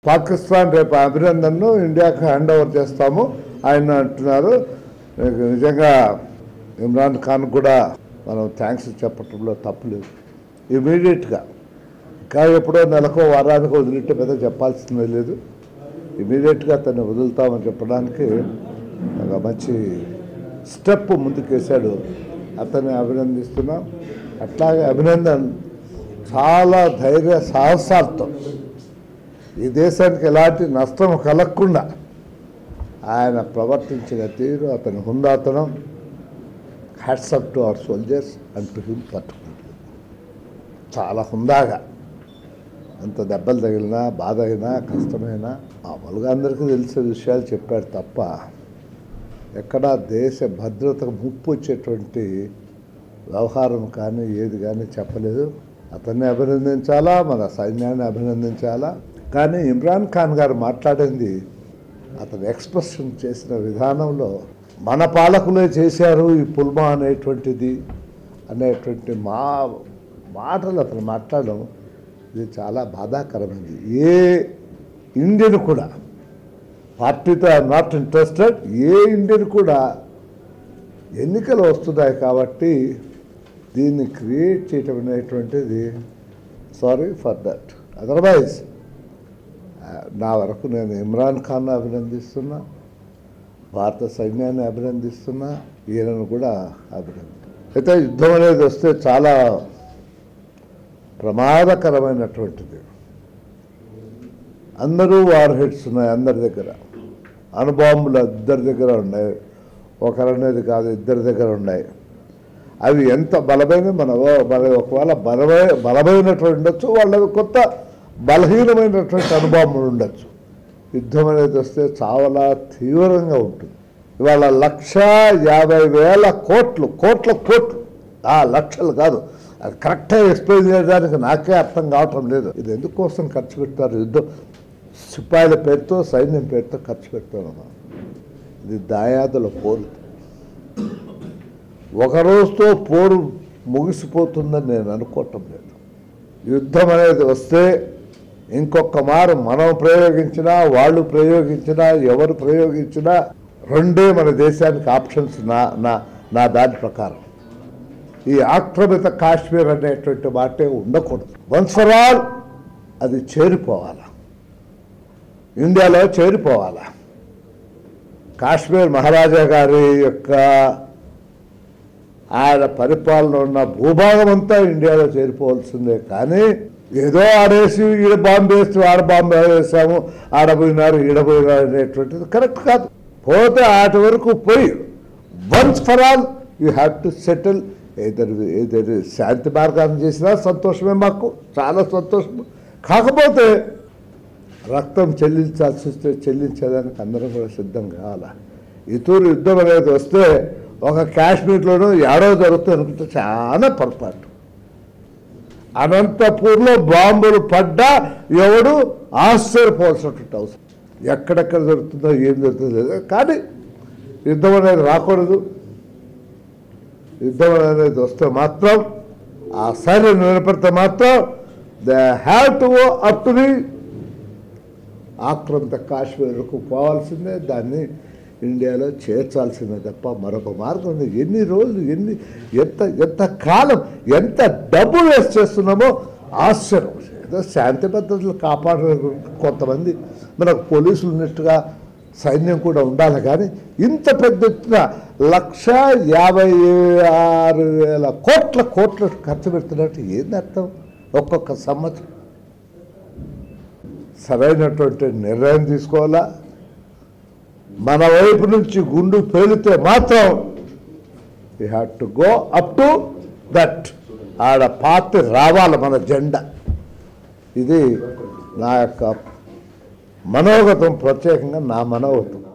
పాకిస్తాన్ రేపు అభినందన్ను ఇండియాకు hand over చేస్తాము ఆయన అంటున్నారు నిజంగా ఇమ్రాన్ ఖాన్ కూడా మనం థ్యాంక్స్ చెప్పటంలో తప్పులేదు ఇమీడియట్గా ఇంకా ఎప్పుడో నెలకో వారానికి వదిలితే పెద్ద చెప్పాల్సిందే లేదు ఇమీడియట్గా అతన్ని వదులుతామని చెప్పడానికి ఒక మంచి స్టెప్ ముందుకేశాడు అతన్ని అభినందిస్తున్నాం అట్లాగే అభినందన్ చాలా ధైర్య సాహసాలతో ఈ దేశానికి ఎలాంటి నష్టం కలగకుండా ఆయన ప్రవర్తించిన తీరు అతని హుందాతనం hats off to our soldiers and to him particular చాలా హుందాగా ఎంత దెబ్బలు తగిలినా బాధ అయినా కష్టమైనా మామూలుగా అందరికీ తెలిసే విషయాలు చెప్పాడు తప్ప ఎక్కడా దేశ భద్రతకు ముప్పు వచ్చేటువంటి వ్యవహారం కానీ ఏది కానీ చెప్పలేదు అతన్ని అభినందించాలా మన సైన్యాన్ని అభినందించాలా కానీ ఇమ్రాన్ ఖాన్ గారు మాట్లాడింది అతను ఎక్స్ప్రెషన్ చేసిన విధానంలో మన పాలకులే చేశారు ఈ పుల్మా అనేటువంటిది అనేటువంటి మా మాటలు అతను మాట్లాడడం ఇది చాలా బాధాకరమైనది ఏ ఇండియన్ కూడా పార్టీతో ఐఎమ్ నాట్ ఇంట్రెస్టెడ్ ఏ ఇండియన్ కూడా ఎన్నికలు వస్తున్నాయి కాబట్టి దీన్ని క్రియేట్ చేయటం అనేటువంటిది సారీ ఫర్ దట్ అదర్వైజ్ నా వరకు నేను ఇమ్రాన్ ఖాన్ అభినందిస్తున్నా భారత సైన్యాన్ని అభినందిస్తున్నా ఈయనను కూడా అభినంది అయితే యుద్ధం అనేది వస్తే చాలా ప్రమాదకరమైనటువంటిది అందరూ వార్ హెడ్స్ ఉన్నాయి అందరి దగ్గర అణుబాంబులు ఇద్దరి దగ్గర ఉన్నాయి ఒకరనేది కాదు ఇద్దరి దగ్గర ఉన్నాయి అవి ఎంత బలమైన మన మన ఒకవేళ బలమైన బలమైనటువంటి ఉండొచ్చు వాళ్ళవి కొత్త బలహీనమైనటువంటి అనుభవం ఉండొచ్చు యుద్ధం అనేది వస్తే చాలా తీవ్రంగా ఉంటుంది ఇవాళ లక్ష యాభై వేల కోట్లు కోట్ల కోట్లు ఆ లక్షలు కాదు అది కరెక్ట్గా ఎక్స్ప్లెయిన్ చేయడానికి నాకే అర్థం కావటం లేదు ఇది ఎందుకోసం ఖర్చు పెడతారు యుద్ధం సిపాయిల పేరుతో సైన్యం పేరుతో ఖర్చు పెడతారమ్మా ఇది దాయాదుల పోరు ఒక రోజుతో పోరు ముగిసిపోతుందని నేను అనుకోవటం లేదు యుద్ధం అనేది వస్తే ఇంకొక మారు మనం ప్రయోగించినా వాళ్ళు ప్రయోగించినా ఎవరు ప్రయోగించినా రెండే మన దేశానికి ఆప్షన్స్ నా నా నా దాని ప్రకారం ఈ ఆక్రమిత కాశ్మీర్ అనేటువంటి మాటే ఉండకూడదు వన్స్ ఫర్ ఆల్ అది చేరిపోవాలి ఇండియాలో చేరిపోవాలి కాశ్మీర్ మహారాజా గారి యొక్క ఆయన పరిపాలన ఉన్న భూభాగం అంతా ఇండియాలో చేరిపోవాల్సిందే కానీ ఏదో ఆడేసి ఈడ బాంబు వేస్తూ ఆడ బాంబు వేసాము ఆడపోయినారు ఈడపోయినారు అనేటువంటిది కరెక్ట్ కాదు పోతే ఆటి వరకు పోయి once for all you have to settle either either శాంతి మార్గాన్ని చేసినా సంతోషమే మాకు చాలా సంతోషం కాకపోతే రక్తం చెల్లించాల్సి వస్తే చెల్లించేదానికి అందరం కూడా సిద్ధం కావాలా ఇతూరు యుద్ధం అనేది వస్తే ఒక కాశ్మీర్లోనూ ఏడో జరుగుతుంది అనుకుంటే చాలా పొరపాటు అనంతపూర్లో బాంబులు పడ్డా ఎవడు ఆశ్చర్యపోవాల్సినటువంటి అవసరం ఎక్కడెక్కడ జరుగుతుందో ఏం జరుగుతుందో లేదు కానీ యుద్ధం అనేది రాకూడదు యుద్ధం అనేది వస్తే మాత్రం ఆ సైన్యం నిలబడితే మాత్రం they have to go up to the ఆక్రమిత కాశ్మీర్కు పోవాల్సిందే దాన్ని ఇండియాలో చేర్చాల్సిందే తప్ప మరొక మార్గం ఉంది ఎన్ని రోజులు ఎన్ని ఎంత ఎంత కాలం ఎంత డబ్బు వేస్ట్ చేస్తున్నామో ఆశ్చర్యం ఏదో శాంతి భద్రతలు కాపాడే కొంతమంది మనకు పోలీసులు ఉన్నట్టుగా సైన్యం కూడా ఉండాలి కానీ ఇంత పెద్ద ఎత్తున లక్ష యాభై ఆరు వేల కోట్ల కోట్లు ఖర్చు పెడుతున్నట్టు ఏంది అర్థం ఒక్కొక్క సంవత్సరం సరైనటువంటి నిర్ణయం తీసుకోవాలా మన వైపు నుంచి గుండు పేలితే మాత్రం you have to go up to that ఆడ పార్టీ రావాలి మన జెండా ఇది నా యొక్క మనోగతం ప్రత్యేకంగా నా మనోగతం